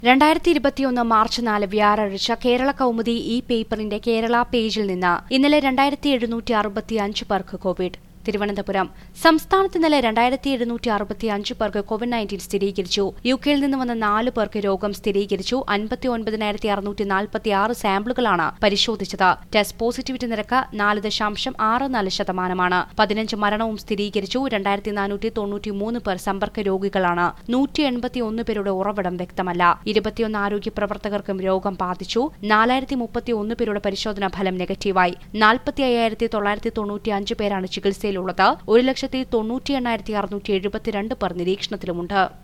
രണ്ടായിരത്തി ഇരുപത്തിയൊന്ന് മാർച്ച് നാല് വ്യാഴാഴ്ച കേരള കൗമുദി ഈ പേപ്പറിന്റെ കേരള പേജിൽ നിന്ന് ഇന്നലെ രണ്ടായിരത്തി എഴുന്നൂറ്റി അറുപത്തി അഞ്ച് പേർക്ക് കോവിഡ് തിരുവനന്തപുരം സംസ്ഥാനത്ത് ഇന്നലെ രണ്ടായിരത്തി എഴുന്നൂറ്റി അറുപത്തി അഞ്ച് പേർക്ക് കോവിഡ് നയൻറ്റീൻ സ്ഥിരീകരിച്ചു യു കെയിൽ നിന്ന് വന്ന നാല് പേർക്ക് രോഗം സ്ഥിരീകരിച്ചു അൻപത്തി ഒൻപതിനായിരത്തി അറുന്നൂറ്റി നാൽപ്പത്തി ആറ് സാമ്പിളുകളാണ് പരിശോധിച്ചത് ടെസ്റ്റ് പോസിറ്റിവിറ്റി നിരക്ക് നാല് ദശാംശം ആറ് നാല് ശതമാനമാണ് പതിനഞ്ച് മരണവും സ്ഥിരീകരിച്ചു രണ്ടായിരത്തി നാനൂറ്റി തൊണ്ണൂറ്റി മൂന്ന് പേർ സമ്പർക്ക രോഗികളാണ് നൂറ്റി എൺപത്തി ഒന്ന് പേരുടെ ഉറവിടം വ്യക്തമല്ല ഇരുപത്തിയൊന്ന് ആരോഗ്യ പ്രവർത്തകർക്കും രോഗം ബാധിച്ചു നാലായിരത്തി മുപ്പത്തി ഒന്ന് പേരുടെ പരിശോധനാ ഫലം നെഗറ്റീവായി നാൽപ്പത്തി അയ്യായിരത്തി തൊള്ളായിരത്തി തൊണ്ണൂറ്റി അഞ്ച് പേരാണ് ചികിത്സയിലുള്ളത് ഒരു ലക്ഷത്തി തൊണ്ണൂറ്റി എണ്ണായിരത്തി അറുന്നൂറ്റി എഴുപത്തിരണ്ട് പേർ നിരീക്ഷണത്തിലുമുണ്ട്